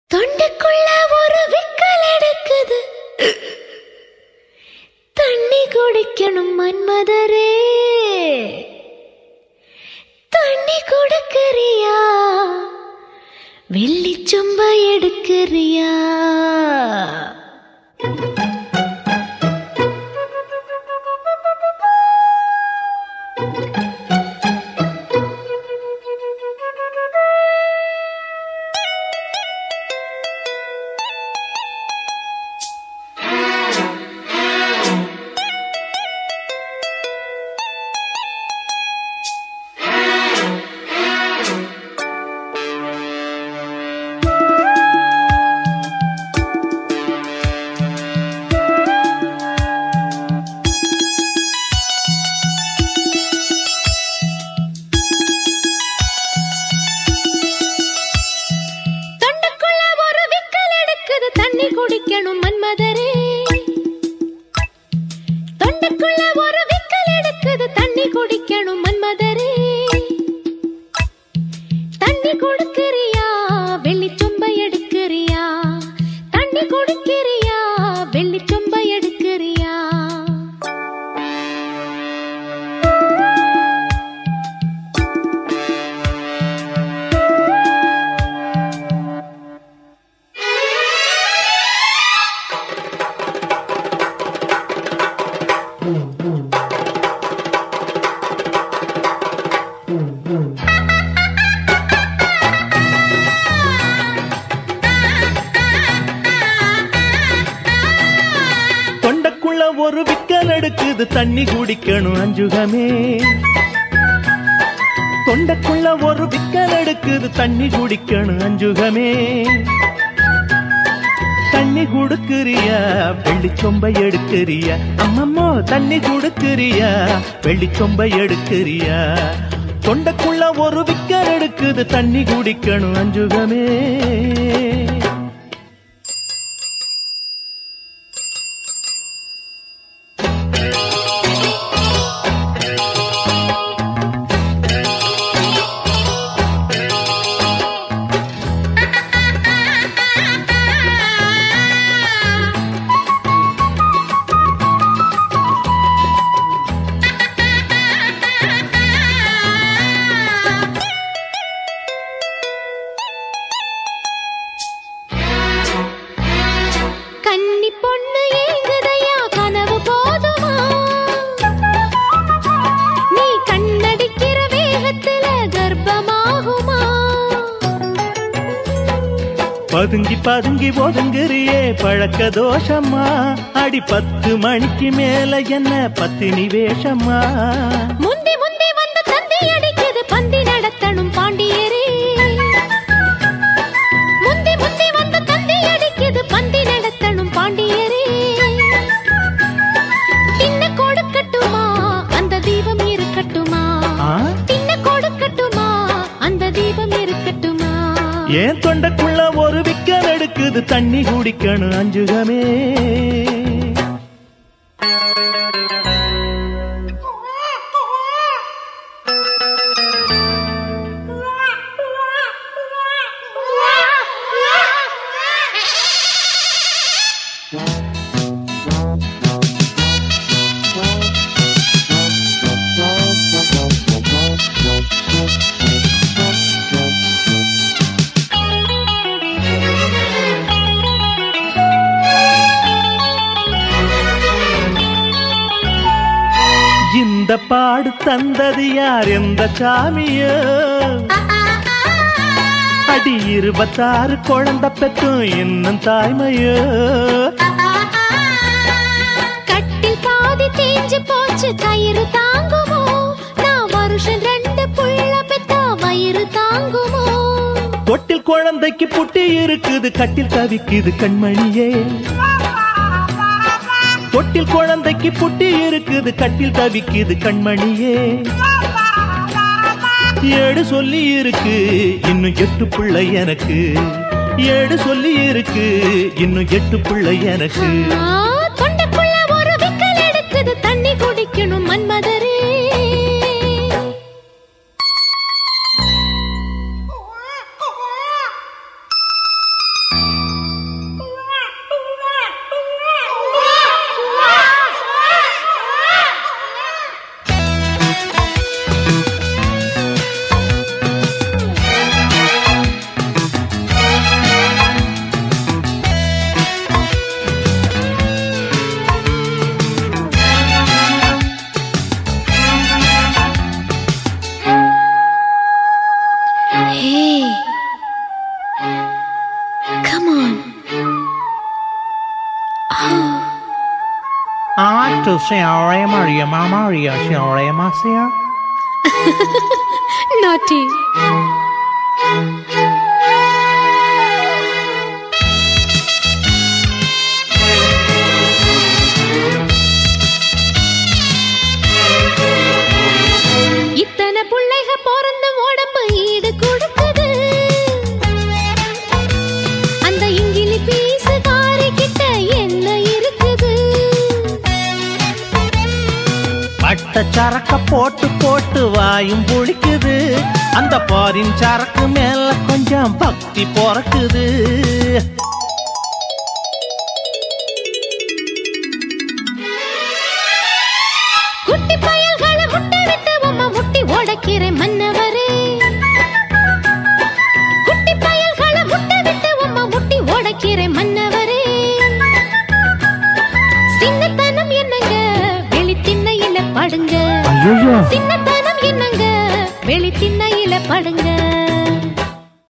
தொண்டைக்குள்ள ஒரு விக்கல் எடுக்குது தண்ணி குடிக்கணும் மன்மதரே தண்ணி கொடுக்கறியா வெள்ளி சொம்ப எடுக்கறியா தொண்டைக்குள்ள ஒரு விக்கல் எடுக்குது தண்ணி குடிக்கணும் மன்மதரே தொண்டைக்குள்ள ஒரு விக்கல் எடுக்குது தண்ணி குடிக்கணும் மன்மதரே தண்ணி கொடுக்கறியா வெள்ளி சொம்ப எடுக்கறியா தண்ணி கொடுக்கறியா வெள்ளி சொம்ப எடுக்கறியா தொண்டைக்குள்ள ஒரு விக்கல் எடுக்குது தண்ணி குடிக்கணும் அஞ்சுகமே தொண்டைக்குள்ள ஒரு விக்கல் எடுக்குது தண்ணி குடிக்கணும் அஞ்சுகமே தண்ணி குடுக்குறியா வெள்ளி சொம்பை எடுக்கிறியா அம்மம்மோ தண்ணி குடுக்குறியா வெள்ளி சொம்பை எடுக்கிறியா தொண்டைக்குள்ள ஒரு விக்கல் எடுக்குது தண்ணி குடிக்கணும் அஞ்சுகமே கன்னி பொண்ணு ஏங்குதையா கனவு போதுமா நீ கண்ணடிக்கிற வேகத்துல கர்ப்பமாகுமா பதுங்கி பதுங்கி ஒதுங்குறியே பழக்க தோஷமா அடி பத்து மணிக்கு மேல என்ன பத்தினி வேஷமா முந்தி முந்தி வந்து தந்தி அடிக்குது பந்தி நடத்தணும் பாண்டியரே முந்தி முந்தி வந்து தந்தி அடிக்குது பந்தி நடத்தணும் பாண்டியரே தின்ன கொடுக்கட்டுமா அந்த தீபம் இருக்கட்டுமா ஆ? தின்ன கொடுக்கட்டுமா அந்த தீபம் இருக்கட்டுமா ஏன் தொண்டைக்குள்ள ஒரு விக்கல் எடுக்குது தண்ணி குடிக்கணும் அஞ்சுகமே இந்த பாடு தந்தது யார் எந்த சாமியோ அடி இருபத்தாறு குழந்தை பெற்றும் இன்னும் தாய்மையோ கட்டில் பாதி தேஞ்சு போச்சு கயிறு தாங்குமோ நான் வருஷம் ரெண்டு புள்ள பெத்தா வயிறு தாங்குமோ தொட்டில் குழந்தைக்கு புட்டி இருக்குது கட்டில் தவிக்குது கண்மணியே தொட்டில் குழந்தைக்கு புட்டி இருக்குது கட்டில் தவிக்குது கண்மணியே ஏடு சொல்லி இருக்கு இன்னும் எட்டு பிள்ளை எனக்கு ஏடு சொல்லி இருக்கு இன்னும் எட்டு பிள்ளை எனக்கு ஆ, தொண்டைக்குள்ள ஒரு விக்கல் எடுக்குது தண்ணி குடிக்கணும் மன்மதரே on. Ah, tu senhora Maria, Maria, senhora Marcia. Naughty. இத்தனை புள்ளைக பிறந்த உடம்பு ஈடு கொடுக்குது அந்த இங்கிலி பீசு கிட்ட என்ன இருக்குது பட்ட சரக்க போட்டு போட்டு வாயும் புளிக்குது அந்த பாரின் சரக்கு மேல கொஞ்சம் பக்தி பிறக்குது குட்டி பயல்களை முட்டை விட்டு உம்மா முட்டி உடைக்கிற மன்னவரே குட்டி பயல்களை முட்டை விட்டு உம்மா முட்டி உடைக்கிற மன்னவரே சின்னத்தனம் என்னங்க வெளி திண்ணையில படுங்க ஐயோ சின்னத்தனம் என்னங்க வெளி திண்ணையில படுங்க